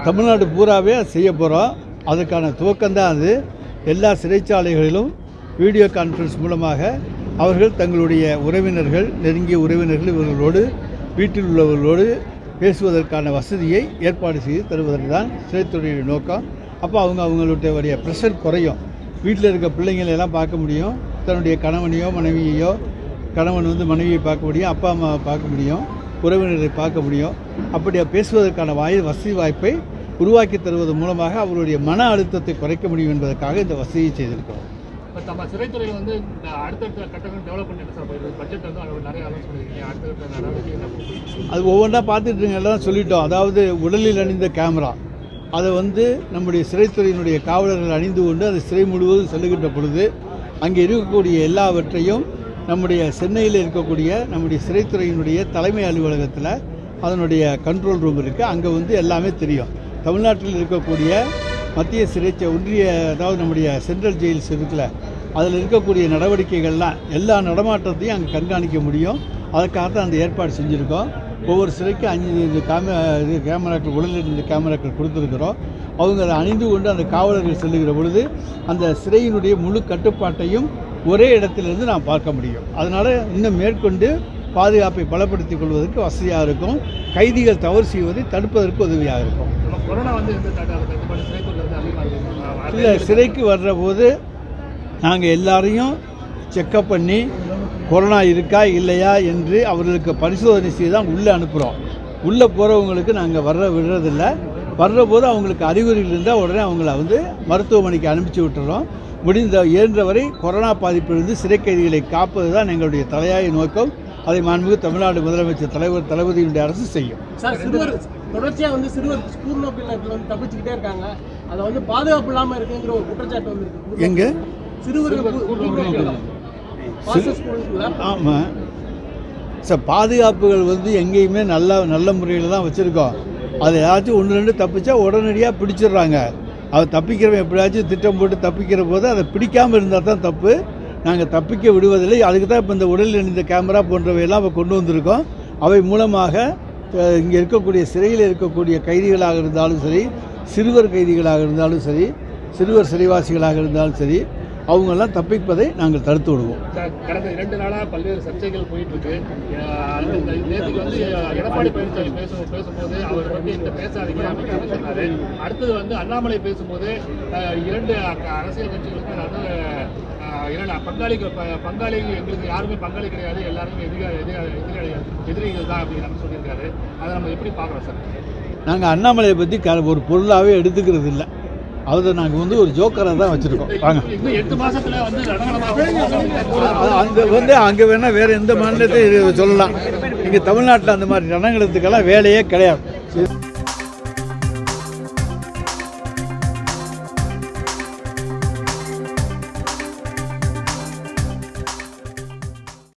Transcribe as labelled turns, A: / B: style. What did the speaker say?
A: தமிழ்நாடு பூராவே அது செய்ய போகிறோம் அதுக்கான துவக்கம்தான் அது எல்லா சிறைச்சாலைகளிலும் வீடியோ கான்ஃபரன்ஸ் மூலமாக அவர்கள் தங்களுடைய உறவினர்கள் நெருங்கிய உறவினர்கள் இவர்களோடு வீட்டில் உள்ளவர்களோடு பேசுவதற்கான வசதியை ஏற்பாடு செய்து தருவதற்கு தான் சிறைத்துறையுடைய நோக்கம் அப்போ அவங்க அவங்களுடைய ப்ரெஷர் குறையும் வீட்டில் இருக்க பிள்ளைங்களை எல்லாம் பார்க்க முடியும் தன்னுடைய கணவனையோ மனைவியையோ கணவன் வந்து மனைவியை பார்க்க முடியும் அப்பா அம்மாவை பார்க்க முடியும் உறவினரை பார்க்க முடியும் அப்படி பேசுவதற்கான வாய் வசதி வாய்ப்பை உருவாக்கி தருவதன் மூலமாக அவருடைய மன அழுத்தத்தை குறைக்க முடியும் என்பதற்காக இந்த வசதியை செய்திருக்கிறோம்
B: இப்போ நம்ம சிறைத்துறையில் வந்து இந்த அடுத்தடுத்த கட்டங்கள் டெவலப் பண்ணிட்டு சார் போயிருது பட்ஜெட் வந்து அளவு நிறைய அலோன்ஸ் பண்ணிருக்கீங்க அடுத்தடுத்த நடவடிக்கை என்ன பண்ணுறீங்க
A: அது ஒவ்வொன்றா பார்த்துட்டு எல்லாம் சொல்லிட்டோம் அதாவது உடலில் அணிந்த கேமரா அதை வந்து நம்முடைய சிறைத்துறையினுடைய காவலர்கள் அணிந்து கொண்டு அது சிறை முழுவதும் செல்லுகின்ற பொழுது அங்கே இருக்கக்கூடிய எல்லாவற்றையும் நம்முடைய சென்னையில் இருக்கக்கூடிய நம்முடைய சிறைத்துறையினுடைய தலைமை அலுவலகத்தில் அதனுடைய கண்ட்ரோல் ரூம் இருக்குது அங்கே வந்து எல்லாமே தெரியும் தமிழ்நாட்டில் இருக்கக்கூடிய மத்திய சிறைச்ச ஒன்றிய அதாவது நம்முடைய சென்ட்ரல் ஜெயில்ஸ் இருக்குல்ல அதில் இருக்கக்கூடிய நடவடிக்கைகள்லாம் எல்லா நடமாட்டத்தையும் அங்கே கண்காணிக்க முடியும் அதுக்காக தான் அந்த ஏற்பாடு செஞ்சுருக்கோம் ஒவ்வொரு சிறைக்கும் அஞ்சு கேமரா இது கேமராக்கள் உடலில் இந்த கேமராக்கள் கொடுத்துருக்குறோம் அவங்க அதை அணிந்து கொண்டு அந்த காவலர்கள் செல்லுகிற பொழுது அந்த சிறையினுடைய முழு கட்டுப்பாட்டையும் ஒரே இடத்திலிருந்து நாம் பார்க்க முடியும் அதனால் இன்னும் மேற்கொண்டு பாதுகாப்பை பலப்படுத்திக் கொள்வதற்கு வசதியாக இருக்கும் கைதிகள் தவறு செய்வதை தடுப்பதற்கு உதவியாக இருக்கும்
B: நம்ம கொரோனா வந்து இந்த கண்டிப்பாக சிறைத்துறையில் வந்து அதிகமாக இருக்குது
A: இல்லை சிறைக்கு வர்ற போது நாங்கள் எல்லாரையும் செக்கப் பண்ணி கொரோனா இருக்கா இல்லையா என்று அவர்களுக்கு பரிசோதனை செய்து தான் உள்ளே அனுப்புகிறோம் உள்ளே போகிறவங்களுக்கு நாங்கள் வர்ற விடுறதில்ல வர்ற போது அவங்களுக்கு அறிகுறிகள் இருந்தால் உடனே அவங்கள வந்து மருத்துவமனைக்கு அனுப்பிச்சி விட்டுறோம் முடிந்த இயன்றவரை கொரோனா பாதிப்பிலிருந்து சிறை கைதிகளை காப்பது தான் எங்களுடைய தலையாய நோக்கம் அதை மாண்புமிகு தமிழ்நாடு முதலமைச்சர் தலைவர் தளபதியினுடைய அரசு செய்யும்
C: சார் சிறுவர் தொடர்ச்சியா வந்து சிறுவர் ஸ்கூல் பிள்ளைகள் வந்து தப்பிச்சுக்கிட்டே இருக்காங்க அதை வந்து பாதுகாப்பு இல்லாம இருக்குங்கிற ஒரு குற்றச்சாட்டு வந்து
A: எங்கே
C: சிறுவர் ஸ்கூலுக்குள்ள
A: ஆமாம் சார் பாதுகாப்புகள் வந்து எங்கேயுமே நல்ல நல்ல முறையில் தான் வச்சுருக்கோம் அதை ஏதாச்சும் ஒன்று ரெண்டு தப்பிச்சா உடனடியாக பிடிச்சிடுறாங்க அதை தப்பிக்கிறவன் எப்படியாச்சும் திட்டம் போட்டு தப்பிக்கிற போது அதை பிடிக்காமல் இருந்தால் தான் தப்பு நாங்கள் தப்பிக்க விடுவதில்லை அதுக்கு தான் இப்போ இந்த உடலில் இணைந்த கேமரா போன்றவையெல்லாம் இப்போ கொண்டு வந்திருக்கோம் அவை மூலமாக அஹ், இங்கே இருக்கக்கூடிய சிறையில் இருக்கக்கூடிய கைதிகளாக இருந்தாலும் சரி சிறுவர் கைதிகளாக இருந்தாலும் சரி சிறுவர் சிறைவாசிகளாக இருந்தாலும் சரி அவங்கெல்லாம் தப்பிப்பதை நாங்கள் தடுத்து விடுவோம்
B: சார், கடந்த இரண்டு நாளா பல்வேறு சர்ச்சைகள் போயிட்டு இருக்கு அஹ் அந்த இந்த நேற்றுக்கு வந்து எடப்பாடி பழனிசாமி பேசும் பேசும்போது அவர் வந்து இந்த பேசாதீங்க அப்படின்னு சொன்னாரு அடுத்தது வந்து அண்ணாமலை பேசும்போது அஹ், இரண்டு அ- அரசியல் கட்சிகளுக்கு வந்து அஹ், இரண்டு பங்காளிக்கு ப- பங்காளிகள் எங்களுக்கு யாருமே பங்காளி கிடையாது எல்லாருமே எதிராக எதிராக எதிராக எதிரிகள் தான் அப்படின்னு நம்ம சொல்லியிருக்காரு அதை நம்ம எப்படி பார்க்குறோம் சார்
A: நாங்கள் அண்ணாமலையை பற்றி க ஒரு பொருளாகவே எடுத்துக்கிறது இல்லை அதை நாங்கள் வந்து ஒரு ஜோக்கராக தான் வச்சுருக்கோம் வாங்க
B: இன்னும் எட்டு மாசத்துல வந்து ரணகலமாக
A: அ- அந்த வந்து அங்கே வேணால் வேறு எந்த மாநிலத்தையும் இது சொல்லலாம் இங்கே தமிழ்நாட்டில் அந்த மாதிரி ரணங்களத்துக்கெல்லாம் வேலையே கிடையாது